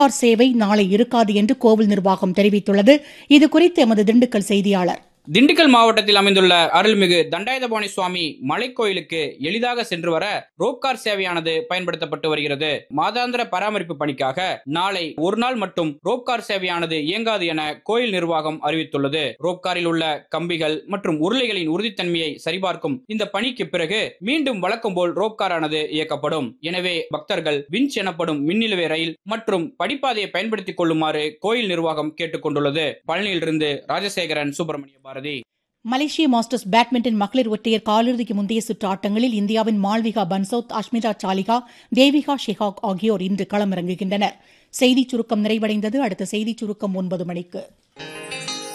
car சேவை நாளை இருக்காது என்று கோவில் நிர்வாகம் தெரிவித்துள்ளது இதுகுறித்து எமது திண்டுக்கல் செய்தியாளர் திண்டுக்கல் மாவட்டத்தில் அமைந்துள்ள அருள்மிகு தண்டாயுதபாணி சுவாமி மலைக்கோயிலுக்கு எளிதாக சென்று வர ரோப்கார் சேவையானது பயன்படுத்தப்பட்டு வருகிறது மாதாந்திர பராமரிப்பு பணிக்காக நாளை ஒரு நாள் மட்டும் ரோப்கார் சேவையானது இயங்காது என கோயில் நிர்வாகம் அறிவித்துள்ளது ரோப்காரில் உள்ள கம்பிகள் மற்றும் உருளைகளின் உறுதித்தன்மையை சரிபார்க்கும் இந்த பணிக்கு பிறகு மீண்டும் வழக்கம் போல் ரோப்காரானது இயக்கப்படும் எனவே பக்தர்கள் விஞ்ச் எனப்படும் மின்னிலுவை ரயில் மற்றும் படிப்பாதையை பயன்படுத்திக் கொள்ளுமாறு கோயில் நிர்வாகம் கேட்டுக் கொண்டுள்ளது பழனியிலிருந்து ராஜசேகரன் சுப்பிரமணிய பாரதி மலேசிய மாஸ்டர்ஸ் பேட்மிண்டன் மகளிர் ஒற்றையர் காலிறுதிக்கு முந்தைய சுற்று ஆட்டங்களில் இந்தியாவின் மால்விகா பன்சோத் அஷ்மிதா சாலிகா தேவிகா ஷெஹாக் ஆகியோர் இன்று களமிறங்குகின்றனர் செய்திச் சுருக்கம் நிறைவடைந்தது அடுத்த செய்திச் சுருக்கம் ஒன்பது மணிக்கு